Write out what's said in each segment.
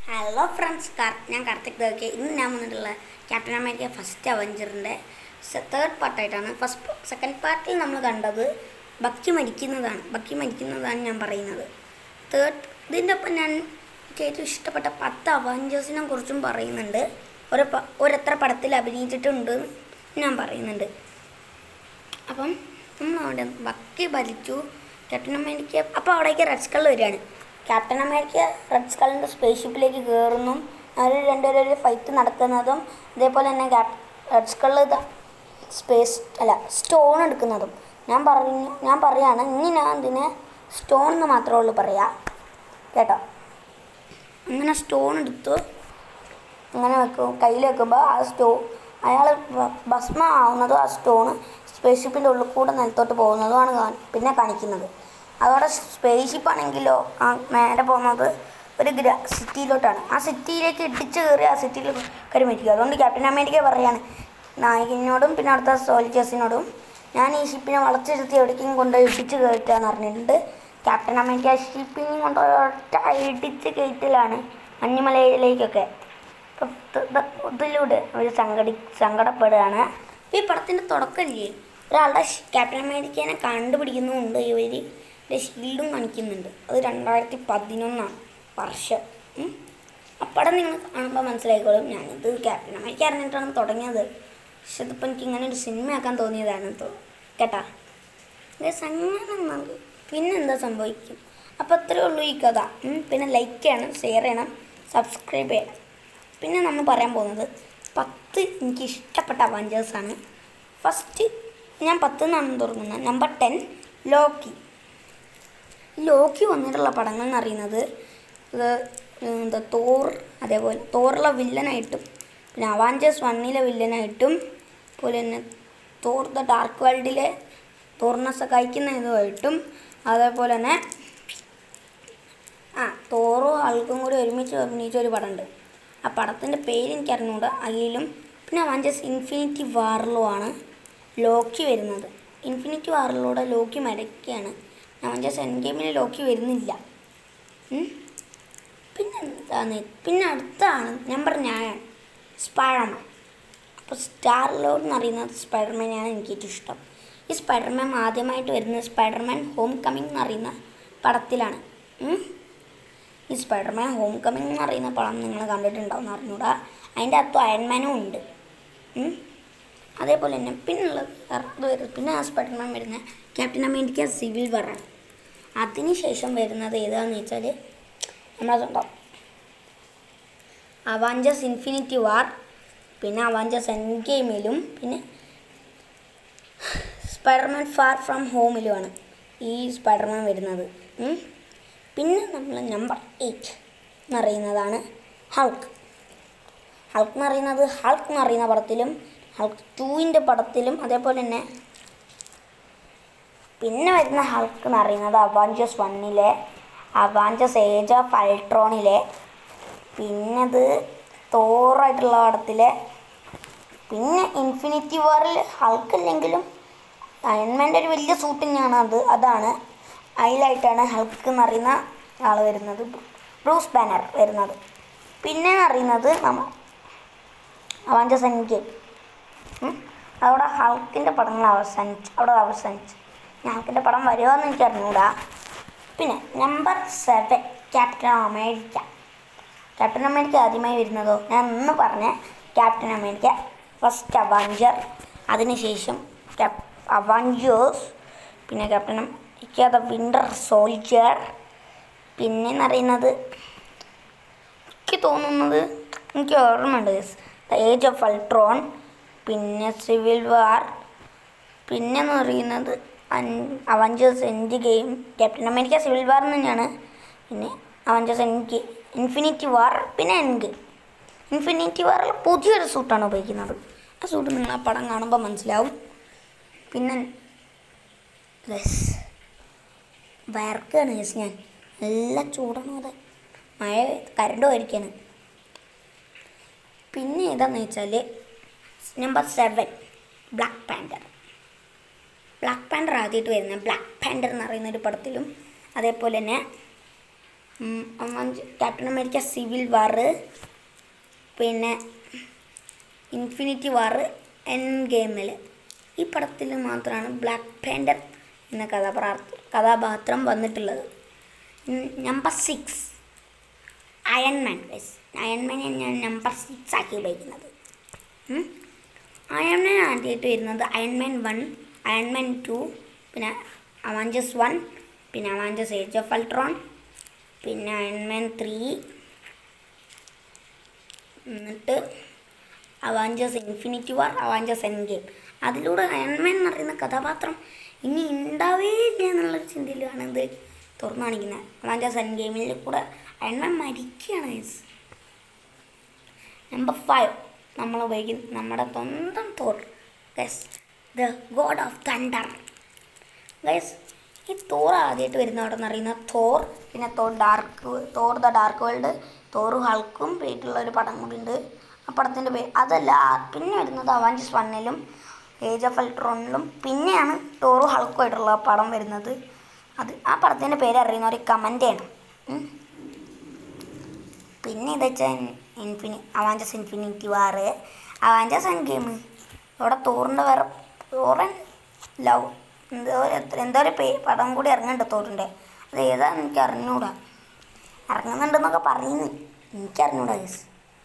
Hello friends ഞാൻ കാർത്തിക് ദേവക്കെ ഇന്ന് ഞാൻ വന്നിട്ടുള്ള ക്യാപ്റ്റൻ അമേരിക്ക ഫസ്റ്റ് അവഞ്ചറിൻ്റെ തേർഡ് പാർട്ടായിട്ടാണ് ഫസ്റ്റ് സെക്കൻഡ് പാർട്ടിൽ നമ്മൾ കണ്ടത് ബക്കി മരിക്കുന്നതാണ് ബക്കി മരിക്കുന്നതാണ് ഞാൻ പറയുന്നത് തേർഡ് ഇതിൻ്റെ ഒപ്പം ഞാൻ എനിക്ക് ഏറ്റവും ഇഷ്ടപ്പെട്ട പത്ത് അവഞ്ചേഴ്സിനെ കുറിച്ചും പറയുന്നുണ്ട് ഒരു പ- ഒരെത്ര പടത്തിൽ അഭിനയിച്ചിട്ടുണ്ട് ഞാൻ പറയുന്നുണ്ട് അപ്പം നമ്മൾ അവിടെ ബക്കി ഭരിച്ചു ക്യാപ്റ്റൻ അമേരിക്ക അപ്പോൾ അവിടേക്ക് റെഡ് സ്കൾ വരികയാണ് ക്യാപ്റ്റൻ അമേരിക്ക റെഡ് സ്കളിൻ്റെ സ്പേസ് ഷിപ്പിലേക്ക് കയറുന്നു അവർ രണ്ടുപേരും ഒരു ഫൈറ്റ് നടക്കുന്നതും അതേപോലെ തന്നെ ക്യാപ് റെഡ് സ്കളിൽ സ്പേസ് അല്ല സ്റ്റോൺ എടുക്കുന്നതും ഞാൻ പറഞ്ഞു ഞാൻ പറയാണ് ഇനി ഞാൻ ഇതിനെ സ്റ്റോൺ എന്ന് മാത്രമേ ഉള്ളൂ പറയാ കേട്ടോ അങ്ങനെ സ്റ്റോൺ എടുത്തു അങ്ങനെ വെക്കും കയ്യിൽ വെക്കുമ്പോൾ ആ സ്റ്റോ അയാൾ ഭസ്മ ആവുന്നതും ആ സ്റ്റോണ് സ്പേസ് ഷിപ്പിൻ്റെ ഉള്ളിൽ കൂടെ നിലത്തോട്ട് പോകുന്നതുമാണ് കാ- പിന്നെ കാണിക്കുന്നത് അതോടെ സ്പേസ് ഷിപ്പ് ആണെങ്കിലോ ആ നേരെ പോകുന്നത് ഒരു ഗ്ര സിറ്റിയിലോട്ടാണ് ആ സിറ്റിയിലേക്ക് ഇടിച്ച് കയറി ആ സിറ്റിയിൽ കയറി മരിക്കുക അതുകൊണ്ട് ക്യാപ്റ്റൻ അമേരിക്ക പറയാണ് നായകനോടും പിന്നെ അടുത്ത സോൾജേഴ്സിനോടും ഞാൻ ഈ ഷിപ്പിനെ വളച്ചിരുത്തി എവിടേക്കും കൊണ്ടുപോയി ഇടിച്ച് കയറ്റാന്ന് പറഞ്ഞിട്ടുണ്ട് ക്യാപ്റ്റൻ അമേരിക്ക ഷിപ്പിനെയും കൊണ്ടുപോയി ഒറ്റ ഇടിച്ച് കയറ്റലാണ് മഞ്ഞുമലയിലേക്കൊക്കെ ഇപ്പൊ ഇത് ഇത് ഇതിലൂടെ അവർ സങ്കടി സങ്കടപ്പെടുകയാണ് ഈ പടത്തിൻ്റെ തുടക്കമില്ലേ ഒരാളുടെ ഷ്- ക്യാപ്റ്റൻ അമേരിക്കനെ കണ്ടുപിടിക്കുന്നുമുണ്ട് ഇവർ ഷീൽഡും കാണിക്കുന്നുണ്ട് അത് രണ്ടായിരത്തി പതിനൊന്നാണ് വർഷം ഉം. ആ പടം നിങ്ങൾ കാണുമ്പോൾ മനസ്സിലായിക്കോളും ഞാനിത് ക്യാപ്റ്റൻ അമേരിക്ക അറിഞ്ഞിട്ടാണ് തുടങ്ങിയത് പക്ഷെ ഇതിപ്പോൾ എനിക്ക് ഇങ്ങനെ ഒരു സിനിമയാക്കാൻ തോന്നിയതാണ് തോ- കേട്ടാ ഗൈസ് അങ്ങനെ നമുക്ക് പിന്നെ എന്താ സംഭവിക്കും അപ്പോൾ അത്രയേ ഉള്ളൂ ഈ കഥ ഉം. പിന്നെ ലൈക്ക് ചെയ്യണം ഷെയർ ചെയ്യണം സബ്സ്ക്രൈബ് ചെയ്യണം പിന്നെ നമ്മൾ പറയാൻ പോകുന്നത് പത്ത് എനിക്ക് ഇഷ്ടപ്പെട്ട അവഞ്ചേഴ്സാണ് ഫസ്റ്റ് ഞാൻ പത്ത് നിന്നാണ് തുടങ്ങുന്നത് നമ്പർ ടെൻ ലോക്കി ലോക്കി വന്നിട്ടുള്ള പടങ്ങൾ എന്ന് പറയുന്നത് ഇത് എന്താ തോർ അതേപോലെ തോറുള്ള വില്ലനായിട്ടും പിന്നെ അവാഞ്ചേഴ്സ് വണ്ണിലെ വില്ലനായിട്ടും അതുപോലെ തന്നെ തോർ ദ ഡാർക്ക് വേൾഡിലെ തോറിനെ സഹായിക്കുന്ന ഇതുമായിട്ടും അതേപോലെ തന്നെ ആ തോറും ആൾക്കും കൂടി ഒരുമിച്ച് അഭിനയിച്ച ഒരു പടമുണ്ട് ആ പടത്തിൻ്റെ പേര് എനിക്ക് അറിഞ്ഞുകൂടാ അതിലും പിന്നെ അവഞ്ചേഴ്സ് ഇൻഫിനിറ്റി വാറിലോ ആണ് ലോക്കി വരുന്നത് ഇൻഫിനിറ്റി വാറിലൂടെ ലോക്കി മരയ്ക്കുകയാണ് അവഞ്ചേഴ്സ് എൻ ഗെയിമിൽ ലോക്കി വരുന്നില്ല ഉം. പിന്നെ എന്താണ് പിന്നെ അടുത്താണ് നമ്പർ ഞാൻ സ്പൈഡർമാൻ അപ്പോൾ സ്റ്റാർ ലോഡ് എന്ന് പറയുന്നത് സ്പൈഡർമാനെയാണ് എനിക്ക് ഏറ്റവും ഇഷ്ടം ഈ സ്പൈഡർമാൻ ആദ്യമായിട്ട് വരുന്നത് സ്പൈഡർമാൻ ഹോം കമ്മിങ് എന്ന് പറയുന്ന പടത്തിലാണ് ഉം. ഈ സ്പൈഡർമാൻ ഹോം കമ്മിങ് എന്ന് പറയുന്ന പടം നിങ്ങൾ കണ്ടിട്ടുണ്ടാവും എന്ന് അറിഞ്ഞൂടാ അതിൻ്റെ അകത്തും അയൺമാനും ഉണ്ട് ഉം. അതേപോലെ തന്നെ പിന്നുള്ളത് ഇത് വരുന്നത് പിന്നെ ആ സ്പൈഡർമാൻ വരുന്ന ക്യാപ്റ്റൻ അമേരിക്ക സിവിൽ വറാണ് അതിന് ശേഷം വരുന്നത് ഏതാണെന്ന് വെച്ചാൽ നമ്മളെ സ്വന്തം അവാഞ്ചസ് ഇൻഫിനിറ്റി വാർ പിന്നെ അവാഞ്ചസ് എൻ ഗെയിമിലും പിന്നെ സ്പൈഡർമാൻ ഫാർ ഫ്രം ഹോമിലുമാണ് ഈ സ്പൈഡർമാൻ വരുന്നത് ഉം. പിന്നെ നമ്മൾ നമ്പർ എയ്റ്റ് എന്ന് പറയുന്നതാണ് ഹൾക്ക് ഹൾക്ക് എന്ന് പറയുന്നത് ഹൾക്ക് എന്ന് പറയുന്ന പടത്തിലും ഹൾക്ക് ടൂവിൻ്റെ പടത്തിലും അതേപോലെ തന്നെ പിന്നെ വരുന്ന ഹൾക്ക് എന്ന് പറയുന്നത് അവാഞ്ചസ് വണ്ണിലെ അവാഞ്ചസ് ഏജ് ഓഫ് അൾട്രോണിലെ പിന്നത് തോറായിട്ടുള്ള പടത്തിലെ പിന്നെ ഇൻഫിനിറ്റി വാറിൽ ഹൾക്ക് ഇല്ലെങ്കിലും അയൺമാൻ്റെ ഒരു വലിയ സൂട്ട് തന്നെയാണ് അത് അതാണ് അതിലായിട്ടാണ് ഹൾക്ക് എന്ന് പറയുന്ന ആൾ വരുന്നത് ബ്രൂസ് ബാനർ വരുന്നത് പിന്നെ എന്ന് പറയുന്നത് നമ്മ അവഞ്ചസ് എൻ ഗെയിം അവിടെ ഹൾക്കിൻ്റെ പടങ്ങൾ അവസാനിച്ചു അവിടെ അവസാനിച്ചു ഇനി ഹൾക്കിൻ്റെ പടം വരുമോയെന്ന് എനിക്ക് അറിഞ്ഞൂടാ പിന്നെ number seven captain America captain America ആദ്യമായി വരുന്നതോ ഞാൻ ഒന്ന് പറഞ്ഞ ക്യാപ്റ്റൻ അമേരിക്ക ഫസ്റ്റ് അവഞ്ചർ അതിനുശേഷം ക്യാപ് അവഞ്ചേഴ്സ് പിന്നെ captain America the winter soldier പിന്നെ എന്ന് പറയുന്നത് എനിക്ക് തോന്നുന്നത് എനിക്ക് ഓർമ്മയുണ്ട് ദ ഏജ് ഓഫ് അൾട്രോൺ പിന്നെ സിവിൽ വാർ പിന്നെ എന്ന് പറയുന്നത് Avengers endgame captain America civil war തന്നെയാണ് പിന്നെ Avengers endgame infinity war പിന്നെ എൻ ഗെയിം ഇൻഫിനിറ്റി വാറിൽ പുതിയൊരു സൂട്ടാണ് ഉപയോഗിക്കുന്നത് ആ സൂട്ട് നിങ്ങൾ ആ പടം കാണുമ്പോൾ മനസ്സിലാവും പിന്നെ യെസ് വയർക്കാണ് യെസ് ഞാൻ നല്ല ചൂടാണ് അത് മഴ കരണ്ട് പോയിരിക്കാണ് പിന്നെ ഏതാന്ന് വെച്ചാൽ number seven black panther black panther ആദ്യമായിട്ട് വരുന്ന ബ്ലാക്ക് പാൻഡർ എന്ന് പറയുന്ന ഒരു പടത്തിലും അതേപോലെ തന്നെ ക്യാപ്റ്റൻ അമേരിക്ക സിവിൽ വാറ് പിന്നെ ഇൻഫിനിറ്റി വാറ് എൻ ഗെയിമിൽ ഈ പടത്തിൽ മാത്രമാണ് ബ്ലാക്ക് പാൻഡർ എന്ന കഥാപാ കഥാപാത്രം വന്നിട്ടുള്ളത് നമ്പർ സിക്സ് അയൺമാൻ ഗൈസ് അയൺമാനെ ഞാൻ നമ്പർ സിക്സ് ആക്കി ഉപയോഗിക്കുന്നത് അയൺമാൻ ആദ്യമായിട്ട് വരുന്നത് അയൺമാൻ വൺ അയൺമാൻ ടു പിന്നെ അവാഞ്ചസ് വൺ പിന്നെ അവാഞ്ചസ് ഏജ് ഓഫ് അൾട്രോൺ പിന്നെ അയൺമാൻ ത്രീ എന്നിട്ട് Avengers infinity war Avengers endgame അതിലൂടെ അയൺമാൻ എന്ന് പറയുന്ന കഥാപാത്രം ഇനി ഉണ്ടാവേ ഇല്ല എന്നുള്ളൊരു ചിന്തയിലാണ് ഇത് തുറന്നു കാണിക്കുന്നത് അവാഞ്ചസ് എൻ ഗെയിമിൽ കൂടെ അയൺമാൻ മരിക്കുകയാണ് ഗൈസ് നമ്പർ ഫൈവ് നമ്മൾ ഉപയോഗിക്കുന്ന നമ്മുടെ സ്വന്തം Thor guys the god of thunder guys ഈ തോർ ആദ്യമായിട്ട് വരുന്ന അവിടെ നിന്ന് അറിയുന്ന തോർ പിന്നെ Thor dark Thor the dark world തോറും ഹൾക്കും പേയിട്ടുള്ള ഒരു പടം കൂടി ഉണ്ട് ആ പടത്തിൻ്റെ പേര് അതല്ല ആ- പിന്നെ വരുന്നത് അവഞ്ചസ് വണ്ണിലും ഏജ് ഓഫ് അൾട്രോണിലും പിന്നെയാണ് തോറും ഹൾക്കും ആയിട്ടുള്ള പടം വരുന്നത് അത് ആ പടത്തിൻ്റെ പേര് അറിയുന്നവർ കമൻറ്റ് ചെയ്യണം ഉം. പിന്നെ ഇത് വെച്ചാൽ infinity Avengers infinity war Avengers endgame ഇവിടെ തോറിൻ്റെ വേറെ തോറൻ ലവ് എന്തോ എത്ര എന്തോ ഒരു പേ പടം കൂടി ഇറങ്ങുന്നുണ്ട് തോറിൻ്റെ അത് ഏതാന്ന് എനിക്ക് അറിഞ്ഞൂടാ ഇറങ്ങുന്നുണ്ടെന്നൊക്കെ പറയുന്നു എനിക്കറിഞ്ഞൂടാ ഗൈസ്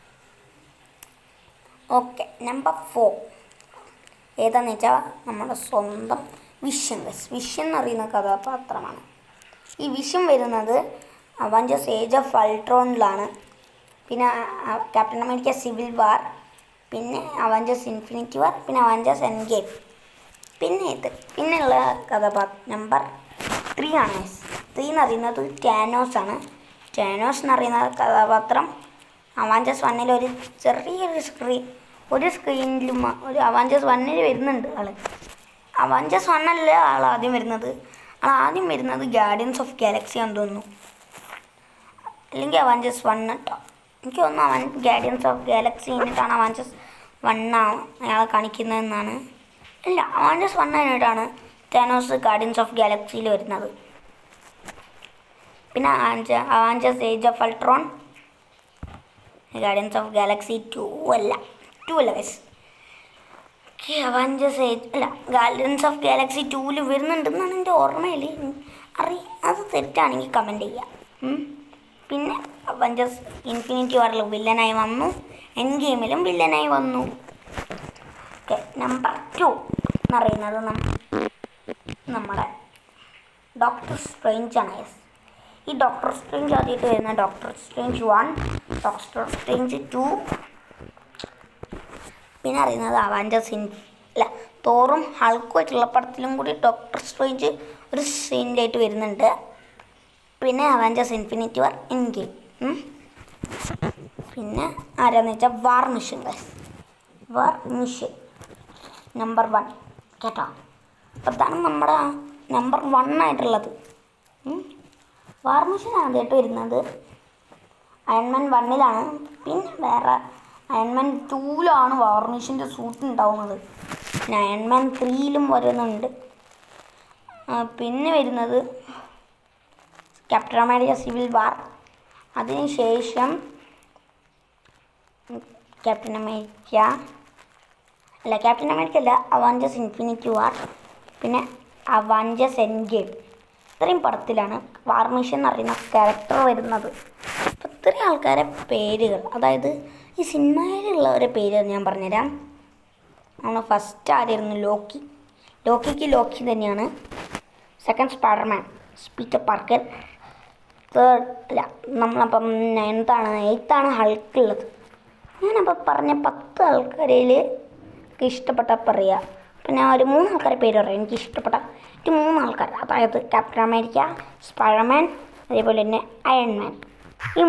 ഓക്കെ നമ്പർ ഫോർ ഏതാന്ന് വെച്ചാൽ നമ്മുടെ സ്വന്തം വിഷൻ ഗൈസ് വിഷൻ എന്ന് അറിയുന്ന കഥാപാത്രമാണ് ഈ വിഷൻ വരുന്നത് അവഞ്ചസ് ഏജ് ഓഫ് അൾട്രോണിലാണ് പിന്നെ ക്യാപ്റ്റൻ അമേരിക്ക സിവിൽ വാർ പിന്നെ അവഞ്ചസ് ഇൻഫിനിറ്റി വാർ പിന്നെ അവഞ്ചസ് എൻ ഗെയിം പിന്നെ ഇത് പിന്നെയുള്ള കഥാപാത്രം നമ്പർ ത്രീ ആണ് ത്രീ എന്ന് പറയുന്നത് ടാനോസ് ആണ് ടാനോസ് എന്ന് പറയുന്ന കഥാപാത്രം അവാഞ്ചസ് വണ്ണിൽ ഒരു ചെറിയൊരു സ്ക്രീൻ ഒരു സ്ക്രീനിലും ഒരു അവാഞ്ചസ് വണ്ണിൽ വരുന്നുണ്ട് ആള് അവാഞ്ചസ് വണ്ണല്ല ആൾ ആദ്യം വരുന്നത് ആൾ ആദ്യം വരുന്നത് ഗാർഡിയൻസ് ഓഫ് ഗാലക്സി ആണെന്ന് തോന്നുന്നു അല്ലെങ്കിൽ അവഞ്ചസ് വൺ കേട്ടോ എനിക്ക് തോന്നുന്നു അവൻ ഗാർഡിയൻസ് ഓഫ് ഗാലക്സി കഴിഞ്ഞിട്ടാണ് അവഞ്ചസ് വണ്ണാണ് അയാളെ കാണിക്കുന്നതെന്നാണ് ഇല്ല അവഞ്ചസ് വൺ കഴിഞ്ഞിട്ടാണ് താനോസ് ഗാർഡിയൻസ് ഓഫ് ഗാലക്സിയിൽ വരുന്നത് പിന്നെ Avengers age of Ultron guardians of galaxy two അല്ല ടു അല്ല ഗൈസ് അവഞ്ചസ് ഏജ് അല്ല ഗാർഡിയൻസ് ഓഫ് ഗാലക്സി ടൂവിൽ വരുന്നുണ്ടെന്നാണ് എൻ്റെ ഓർമ്മയിൽ അറി അത് തെറ്റാണെങ്കിൽ കമൻറ്റ് ചെയ്യുക ഉം. പിന്നെ അവഞ്ചസ് ഇൻഫിനിറ്റി വാറിൽ വില്ലനായി വന്നു എൻ ഗെയിമിലും വില്ലനായി വന്നു ഓക്കെ നമ്പർ ടു എന്ന് പറയുന്നത് നം- നമ്മുടെ ഡോക്ടർ സ്ട്രേഞ്ച് ആണ് യെസ് ഈ ഡോക്ടർ സ്ട്രേഞ്ച് ആദ്യമായിട്ട് വരുന്ന Doctor Strange one Doctor Strange two പിന്നെ അറിയുന്നത് അവാഞ്ചസ് ഇൻ അല്ല തോറും ഹൾക്കുമായിട്ടുള്ള പടത്തിലും കൂടി ഡോക്ടർ സ്ട്രേഞ്ച് ഒരു സീനിലായിട്ട് വരുന്നുണ്ട് പിന്നെ Avengers infinity war endgame പിന്നെ ആരാന്ന് വെച്ചാൽ war machine guys war machine number one കേട്ടോ അപ്പോൾ അതാണ് നമ്മുടെ നമ്പർ വൺ ആയിട്ടുള്ളത് ഉം. വാർ മിഷൻ ആദ്യമായിട്ട് വരുന്നത് അയൺമാൻ വണ്ണിലാണ് പിന്നെ വേറെ അയൺമാൻ ടൂവിലാണ് വാർ മിഷൻ്റെ സൂട്ട് ഉണ്ടാവുന്നത് പിന്നെ അയൺമാൻ ത്രീയിലും വരുന്നുണ്ട് ആ, പിന്നെ വരുന്നത് ക്യാപ്റ്റൻ അമേരിക്ക സിവിൽ വാർ അതിനുശേഷം ക്യാപ്റ്റൻ അമേരിക്ക അല്ല ക്യാപ്റ്റൻ അമേരിക്ക അല്ല അവാഞ്ചസ് ഇൻഫിനിറ്റി വാർ പിന്നെ അവാഞ്ചസ് എൻ ഗെയിം ഇത്രയും പടത്തിലാണ് വാർ മിഷൻ എന്ന് പറയുന്ന ക്യാരക്ടർ വരുന്നത് അപ്പോൾ ഇത്രയും ആൾക്കാരെ പേരുകൾ അതായത് ഈ സിനിമയിലുള്ളവരെ പേര് ഞാൻ പറഞ്ഞുതരാം നമ്മൾ ഫസ്റ്റ് ആരായിരുന്നു ലോക്കി ലോക്കിക്ക് ലോക്കി തന്നെയാണ് second Spiderman Peter Parker third അല്ല നമ്മളപ്പം നയൻത്താണ് എയ്ത്താണ് ഹൾക്കുള്ളത് ഞാനപ്പോൾ പറഞ്ഞ പത്ത് ആൾക്കാരിൽ ഇഷ്ടപ്പെട്ട പറയുക അപ്പം ഞാൻ ഒരു മൂന്ന് ആൾക്കാരെ പേര് പറയാം എനിക്ക് ഇഷ്ടപ്പെട്ട ഒരു മൂന്ന് ആൾക്കാർ അതായത് ക്യാപ്റ്റൻ അമേരിക്ക സ്പൈഡർമാൻ അതേപോലെ തന്നെ അയൺമാൻ ഈ